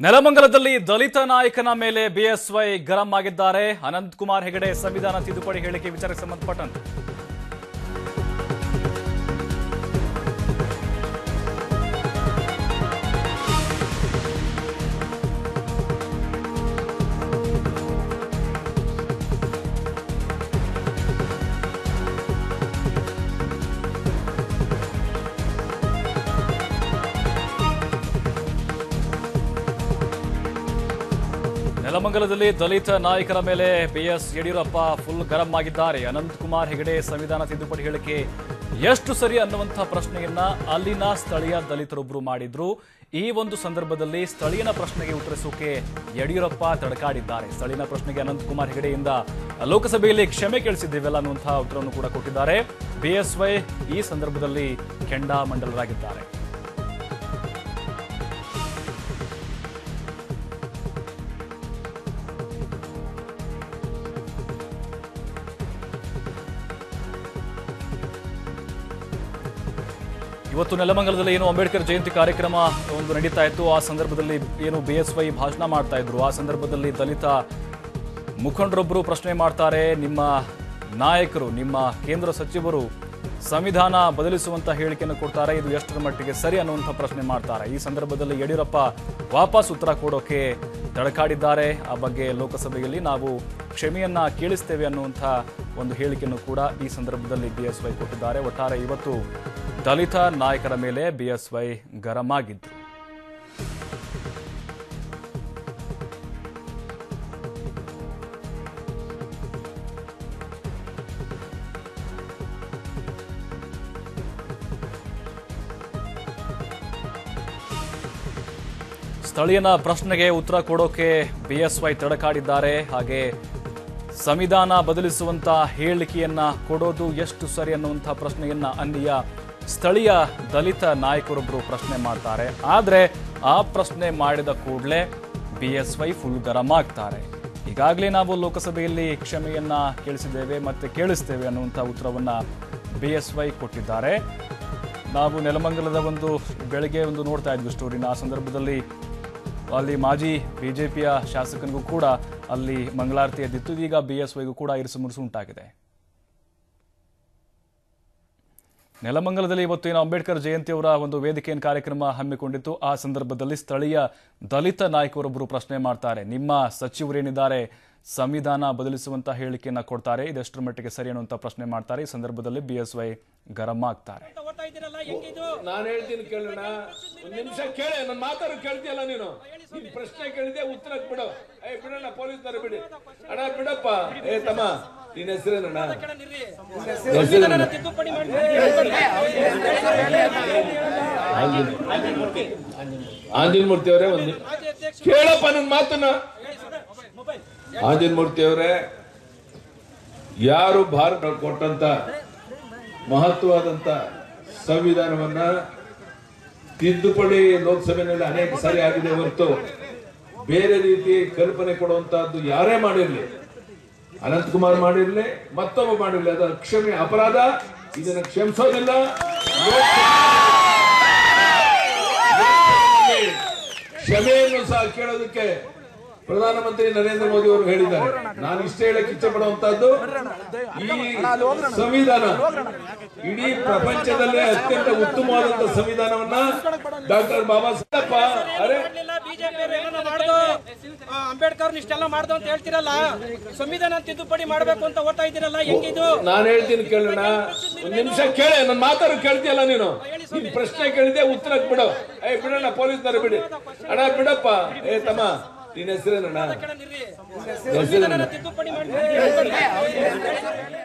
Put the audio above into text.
ನೆಲಮಂಗಲದಲ್ಲಿ ದಲಿತ ನಾಯಕನ ಮೇಲೆ ಬಿಎಸ್ವೈ ಗರಂ ಆಗಿದ್ದಾರೆ ಅನಂತ್ ಕುಮಾರ್ ಹೆಗಡೆ ಸಂವಿಧಾನ ತಿದ್ದುಪಡಿ ಹೇಳಿಕೆ ವಿಚಾರಕ್ಕೆ ಸಂಬಂಧಪಟ್ಟಂತೆ ನೆಲಮಂಗಲದಲ್ಲಿ ದಲಿತ ನಾಯಕರ ಮೇಲೆ ಬಿಎಸ್ ಯಡಿಯೂರಪ್ಪ ಫುಲ್ ಗರಂ ಆಗಿದ್ದಾರೆ ಅನಂತ್ ಕುಮಾರ್ ಹೆಗಡೆ ಸಂವಿಧಾನ ತಿದ್ದುಪಡಿ ಹೇಳಿಕೆ ಎಷ್ಟು ಸರಿ ಅನ್ನುವಂಥ ಪ್ರಶ್ನೆಯನ್ನ ಅಲ್ಲಿನ ಸ್ಥಳೀಯ ದಲಿತರೊಬ್ಬರು ಮಾಡಿದ್ರು ಈ ಒಂದು ಸಂದರ್ಭದಲ್ಲಿ ಸ್ಥಳೀಯನ ಪ್ರಶ್ನೆಗೆ ಉತ್ತರಿಸೋಕೆ ಯಡಿಯೂರಪ್ಪ ತಡಕಾಡಿದ್ದಾರೆ ಸ್ಥಳೀಯನ ಪ್ರಶ್ನೆಗೆ ಅನಂತ್ ಕುಮಾರ್ ಹೆಗಡೆಯಿಂದ ಲೋಕಸಭೆಯಲ್ಲಿ ಕ್ಷಮೆ ಕೇಳಿಸಿದ್ದೇವೆಲ್ಲ ಅನ್ನುವಂತಹ ಉತ್ತರವನ್ನು ಕೂಡ ಕೊಟ್ಟಿದ್ದಾರೆ ಬಿಎಸ್ವೈ ಈ ಸಂದರ್ಭದಲ್ಲಿ ಕೆಂಡಾಮಂಡಲರಾಗಿದ್ದಾರೆ ಇವತ್ತು ನೆಲಮಂಗಲದಲ್ಲಿ ಏನು ಅಂಬೇಡ್ಕರ್ ಜಯಂತಿ ಕಾರ್ಯಕ್ರಮ ಒಂದು ನಡೀತಾ ಇತ್ತು ಆ ಸಂದರ್ಭದಲ್ಲಿ ಏನು ಬಿ ಎಸ್ ವೈ ಭಾಷಣ ಮಾಡ್ತಾ ಇದ್ರು ಆ ಸಂದರ್ಭದಲ್ಲಿ ದಲಿತ ಮುಖಂಡರೊಬ್ಬರು ಪ್ರಶ್ನೆ ಮಾಡ್ತಾರೆ ನಿಮ್ಮ ನಾಯಕರು ನಿಮ್ಮ ಕೇಂದ್ರ ಸಚಿವರು ಸಂವಿಧಾನ ಬದಲಿಸುವಂತ ಹೇಳಿಕೆಯನ್ನು ಕೊಡ್ತಾರೆ ಇದು ಎಷ್ಟರ ಮಟ್ಟಿಗೆ ಸರಿ ಅನ್ನುವಂಥ ಪ್ರಶ್ನೆ ಮಾಡ್ತಾರೆ ಈ ಸಂದರ್ಭದಲ್ಲಿ ಯಡಿಯೂರಪ್ಪ ವಾಪಸ್ ಉತ್ತರ ಕೊಡೋಕೆ ತಡಕಾಡಿದ್ದಾರೆ ಆ ಬಗ್ಗೆ ಲೋಕಸಭೆಯಲ್ಲಿ ನಾವು ಕ್ಷಮೆಯನ್ನ ಕೇಳಿಸ್ತೇವೆ ಅನ್ನುವಂಥ ಒಂದು ಹೇಳಿಕೆಯನ್ನು ಕೂಡ ಈ ಸಂದರ್ಭದಲ್ಲಿ ಬಿ ಎಸ್ ವೈ ಕೊಟ್ಟಿದ್ದಾರೆ ಒಟ್ಟಾರೆ ಇವತ್ತು ದಲಿತ ನಾಯಕರ ಮೇಲೆ ಬಿಎಸ್ವೈ ಗರಂ ಆಗಿದ್ರು ಸ್ಥಳೀಯನ ಪ್ರಶ್ನೆಗೆ ಉತ್ತರ ಕೊಡೋಕೆ ಬಿಎಸ್ವೈ ತಡಕಾಡಿದ್ದಾರೆ ಹಾಗೆ ಸಂವಿಧಾನ ಬದಲಿಸುವಂತ ಹೇಳಿಕೆಯನ್ನ ಕೊಡೋದು ಎಷ್ಟು ಸರಿ ಅನ್ನುವಂಥ ಪ್ರಶ್ನೆಯನ್ನ ಅಲ್ಲಿಯ ಸ್ಥಳೀಯ ದಲಿತ ನಾಯಕರೊಬ್ಬರು ಪ್ರಶ್ನೆ ಮಾಡ್ತಾರೆ ಆದ್ರೆ ಆ ಪ್ರಶ್ನೆ ಮಾಡಿದ ಕೂಡಲೇ ಬಿಎಸ್ವೈ ಫುಲ್ ಗರಂ ಆಗ್ತಾರೆ ಈಗಾಗಲೇ ನಾವು ಲೋಕಸಭೆಯಲ್ಲಿ ಕ್ಷಮೆಯನ್ನ ಕೇಳಿಸಿದ್ದೇವೆ ಮತ್ತೆ ಕೇಳಿಸ್ತೇವೆ ಅನ್ನುವಂಥ ಉತ್ತರವನ್ನ ಬಿಎಸ್ವೈ ಕೊಟ್ಟಿದ್ದಾರೆ ನಾವು ನೆಲಮಂಗಲದ ಒಂದು ಬೆಳಗ್ಗೆ ಒಂದು ನೋಡ್ತಾ ಇದ್ವಿ ಸ್ಟೋರಿನ ಆ ಸಂದರ್ಭದಲ್ಲಿ ಅಲ್ಲಿ ಮಾಜಿ ಬಿಜೆಪಿಯ ಶಾಸಕನಿಗೂ ಕೂಡ ಅಲ್ಲಿ ಮಂಗಳಾರತಿ ಎದ್ದಿತ್ತು ಇದೀಗ ಬಿ ಎಸ್ ವೈಗೂ ಕೂಡ ಇರಿಸು ಮುರುಸು ಉಂಟಾಗಿದೆ ನೆಲಮಂಗಲದಲ್ಲಿ ಇವತ್ತು ಏನು ಅಂಬೇಡ್ಕರ್ ಜಯಂತಿಯವರ ಒಂದು ವೇದಿಕೆಯನ್ನು ಕಾರ್ಯಕ್ರಮ ಹಮ್ಮಿಕೊಂಡಿತ್ತು ಆ ಸಂದರ್ಭದಲ್ಲಿ ಸ್ಥಳೀಯ ದಲಿತ ನಾಯಕರೊಬ್ಬರು ಪ್ರಶ್ನೆ ಮಾಡ್ತಾರೆ ನಿಮ್ಮ ಸಚಿವರೇನಿದ್ದಾರೆ ಸಂವಿಧಾನ ಬದಲಿಸುವಂತ ಹೇಳಿಕೆಯನ್ನ ಕೊಡ್ತಾರೆ ಇದೆಷ್ಟರ ಮಟ್ಟಿಗೆ ಸರಿ ಅನ್ನುವಂತ ಪ್ರಶ್ನೆ ಮಾಡ್ತಾರೆ ಈ ಸಂದರ್ಭದಲ್ಲಿ ಬಿ ಎಸ್ ವೈ ಗರಂ ಆಗ್ತಾರೆ ಓದ್ತಾ ಇದ್ದೀರಲ್ಲ ಹೆಂಗಿದು ನಾನು ಹೇಳ್ತೀನಿ ಕೇಳೋಣ ಒಂದ್ ನಿಮಿಷ ಕೇಳಿ ನನ್ನ ಮಾತಾಡು ಕೇಳ್ತೀಯಲ್ಲ ನೀನು ನೀನ್ ಪ್ರಶ್ನೆ ಕೇಳಿದೆ ಉತ್ತರ ಬಿಡು ಏ ಬಿಡಣ್ಣ ಪೊಲೀಸ್ನವ್ರು ಬಿಡಿ ಅಣ್ಣ ಬಿಡಪ್ಪ ಏ ತಮ್ಮ ನಿನ್ನ ಹೆಸರೇನಣ್ಣ ಕೇಳನಿರ್ರಿ ಹೆಸರೇನಣ್ಣ ತಿದ್ದುಪಡಿ ಮಾಡಿ ಆಂಜನ್ ಮೂರ್ತಿ ಅವರೇ ಒಂದು ಕೇಳಪ್ಪ ನನ್ನ ಮಾತನ್ನ ಆಂಜನ್ ಮೂರ್ತಿ ಅವರೇ ಯಾರು ಭಾರತ ಕೊಟ್ಟಂತ ಮಹತ್ವವಾದಂತ ಸಂವಿಧಾನವನ್ನ ತಿದ್ದುಪಡಿ ಲೋಕಸಭೆಯಲ್ಲಿ ಅನೇಕ ಸಾರಿ ಆಗಿದೆ ಹೊರತು ಬೇರೆ ರೀತಿ ಕಲ್ಪನೆ ಕೊಡುವಂತಹದ್ದು ಯಾರೇ ಮಾಡಿರ್ಲಿ ಅನಂತಕುಮಾರ್ ಮಾಡಿರ್ಲಿ ಮತ್ತೊಬ್ಬ ಮಾಡಿರ್ಲಿ ಅದು ಕ್ಷಮೆ ಅಪರಾಧ ಇದನ್ನ ಕ್ಷಮಿಸೋದಿಲ್ಲ ಕ್ಷಮೆಯನ್ನು ಸಹ ಕೇಳೋದಕ್ಕೆ ಪ್ರಧಾನಮಂತ್ರಿ ನರೇಂದ್ರ ಮೋದಿ ಅವರು ಹೇಳಿದ್ದಾರೆ ನಾನು ಇಷ್ಟೇ ಹೇಳಕ್ಕೆ ಇಚ್ಛೆ ಪಡುವಂತಹದ್ದು ಈ ಸಂವಿಧಾನ ಇಡೀ ಪ್ರಪಂಚದಲ್ಲೇ ಅತ್ಯಂತ ಉತ್ತಮವಾದಂತ ಸಂವಿಧಾನವನ್ನ ಡಾಕ್ಟರ್ ಬಾಬಾ ಸಾಹೇಬ್ ಅರೆ ಮಾಡ್ಲಿಲ್ಲ ಬಿಜೆಪಿ ಏನನ್ನ ಮಾಡ್ದು ಆ, ಅಂಬೇಡ್ಕರ್ ಇಷ್ಟೆಲ್ಲ ಮಾಡ್ದು ಅಂತ ಹೇಳ್ತಿರಲ್ಲ ಸಂವಿಧಾನ ತಿದ್ದುಪಡಿ ಮಾಡ್ಬೇಕು ಅಂತ ಓದ್ತಾ ಇದ್ದೀರಲ್ಲ ಹೆಂಗಿದು ನಾನು ಹೇಳ್ತೀನಿ ಕೇಳೋಣ ಒಂದ್ ನಿಮಿಷ ಕೇಳಿ ನನ್ನ ಮಾತಾಡು ಕೇಳ್ತೀಯಲ್ಲ ನೀನು ನೀನ್ ಪ್ರಶ್ನೆ ಕೇಳಿದೆ ಉತ್ತರ ಬಿಡು ಏ ಬಿಡಣ್ಣ ಪೊಲೀಸ್ನವ್ರು ಬಿಡಿ ಅಣ್ಣ ಬಿಡಪ್ಪ ಏ ತಮ್ಮ ನಿನ್ನ ಹೆಸರೇನಣ್ಣ ಕೇಳನಿರ್ರಿ ಹೆಸರೇನಣ್ಣ ತಿದ್ದುಪಡಿ ಮಾಡಿ